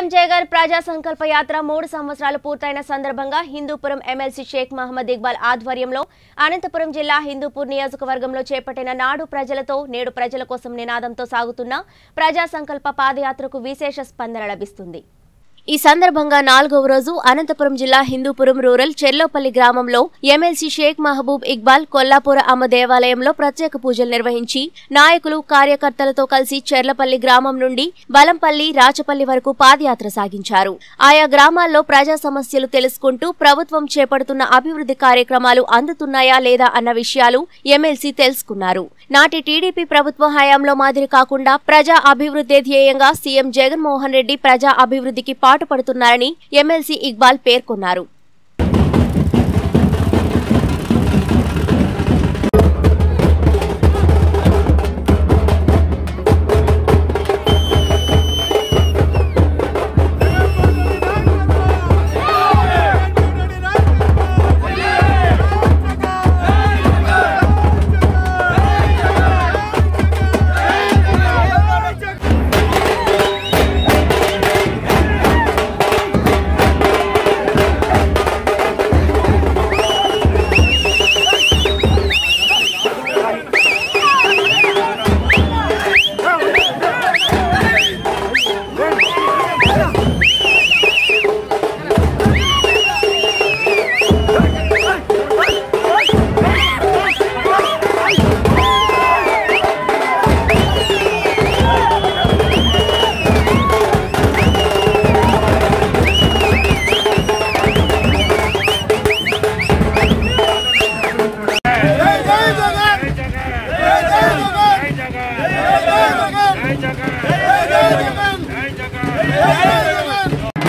CM Jagan ప్రజా సంకల్ప యాత్ర మూడు సంవత్సరాలు పూర్తయిన సందర్భంగా హిందూపురం ఎమ్మెల్సీ షేక్ మహమ్మద్ ఇక్బాల్ ఆధ్వర్యంలో అనంతపురం జిల్లా హిందూపూర్ నియోజకవర్గంలో చేపట్టిన నాడు ప్రజలతో నేడు ప్రజల కోసం నినాదంతో సాగుతున్న ప్రజా సంకల్ప పాదయాత్రకు విశేష స్పందన లభిస్తుంది ఈ సందర్భంగా నాలుగవ రోజు అనంతపురం జిల్లా హిందూపురం రూరల్ చెర్లోపల్లి గ్రామంలో ఎమ్మెల్సీ షేక్ మహబూబ్ ఇక్బాల్ కొల్లాపుర అమ్మ దేవాలయంలో ప్రత్యేక పూజలు నిర్వహించి నాయకులు కార్యకర్తలతో కలిసి చెర్లపల్లి గ్రామం నుండి బలంపల్లి రాచపల్లి వరకు పాదయాత్ర సాగించారు ఆయా గ్రామాల్లో ప్రజా సమస్యలు తెలుసుకుంటూ ప్రభుత్వం చేపడుతున్న అభివృద్ధి కార్యక్రమాలు అందుతున్నాయా లేదా అన్న విషయాలు ఎమ్మెల్సీ తెలుసుకున్నారు నాటి టీడీపీ ప్రభుత్వ హయాంలో మాదిరి కాకుండా ప్రజా అభివృద్ధి ధ్యేయంగా సీఎం జగన్మోహన్ రెడ్డి ప్రజా అభివృద్ధికి పాటుపడుతున్నారని ఎమ్మెల్సీ ఇక్బాల్ పేర్కొన్నారు జై జై జగన్ జై జై జగన్ జై జగన్ జై జగన్ జై జగన్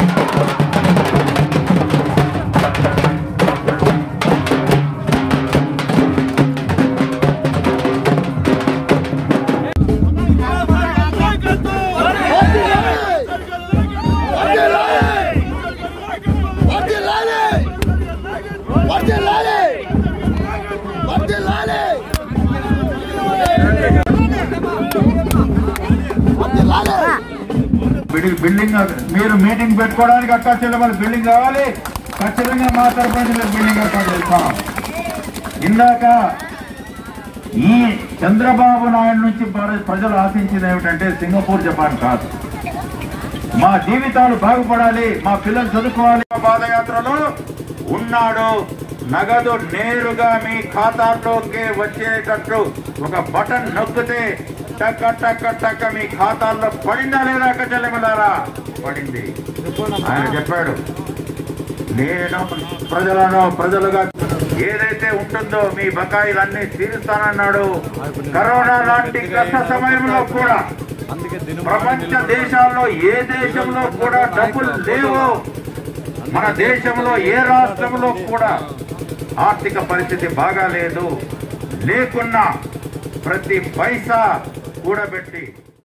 బిల్డింగ్ బిల్డింగ్ మీరు మీటింగ్ పెట్టుకోవడానికి అక్క చెల్లెమల బిల్డింగ్ కావాలి ఖచ్చితంగా మా తరఫు నుంచి మేము బిల్డింగ్ ఏర్పాటు చేస్తాం ఇందాక ఈ చంద్రబాబు నాయుడు నుంచి ప్ర- ప్రజలు ఆశించింది ఏమిటంటే సింగపూర్ జపాన్ కాదు మా జీవితాలు బాగుపడాలి మా పిల్లలు చదువుకోవాలి పాదయాత్రలో ఉన్నాడు నగదు నేరుగా మీ ఖాతాల్లోకి వచ్చేటట్లు ఒక బటన్ నొక్కితే టక్క టక్క టక్క మీ ఖాతాల్లో పడిందా లేదా అక్క చెల్లెమలారా పడింది ఆయన చెప్పాడు నేను ప్రజలను ప్రజలుగా ఏదైతే ఉంటుందో మీ బకాయిలన్నీ తీరుస్తానన్నాడు కరోనా లాంటి కష్ట సమయంలో కూడా ప్రపంచ దేశాల్లో ఏ దేశంలో కూడా డబ్బులు లేవు మన దేశంలో ఏ రాష్ట్రంలో కూడా ఆర్థిక పరిస్థితి బాగాలేదు లేకున్నా ప్రతి పైసా కూడబెట్టి